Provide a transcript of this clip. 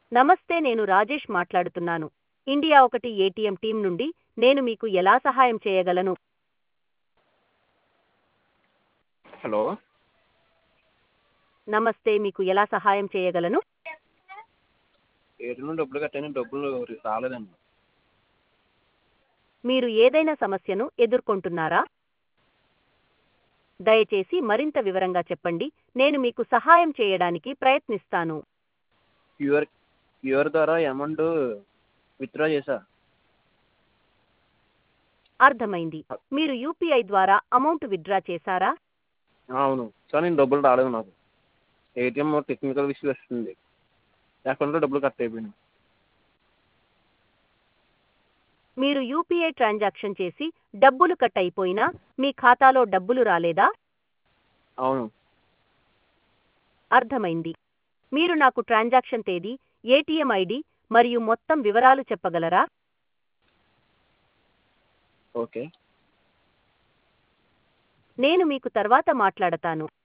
నమస్తే నేను రాజేష్ మాట్లాడుతున్నాను ఇండియా ఒకటి ఏటీఎం టీం నుండి నేను మీకు ఎలా సహాయం చేయగలను హలో నమస్తే మీకు ఎలా సహాయం చేయగలను ఏటీఎంలో డబ్బులు కట్టాను డబ్బులు రాలేదండి మీరు ఏదైనా సమస్యను ఎదుర్కొంటున్నారా దయచేసి మరింత వివరంగా చెప్పండి నేను మీకు సహాయం చేయడానికి ప్రయత్నిస్తాను క్యూఆర్ క్యూఆర్ ద్వారా అమౌంట్ విత్డ్రా చేశా అర్థమైంది మీరు యూపీఐ ద్వారా అమౌంట్ విత్డ్రా చేశారా అవును సార్ నేను డబ్బులు రాలేదు నాకు ఏటీఎం టెక్నికల్ ఇష్యూ వస్తుంది అకౌంట్లో డబ్బులు కట్ అయిపోయింది మీరు యూపీఐ ట్రాన్సాక్షన్ చేసి డబ్బులు కట్ అయిపోయినా మీ ఖాతాలో డబ్బులు రాలేదా అవును అర్థమైంది మీరు నాకు ట్రాన్సాక్షన్ తేదీ ఏటీఎం ఐడి మరియు మొత్తం వివరాలు చెప్పగలరా ఓకే నేను మీకు తర్వాత మాట్లాడతాను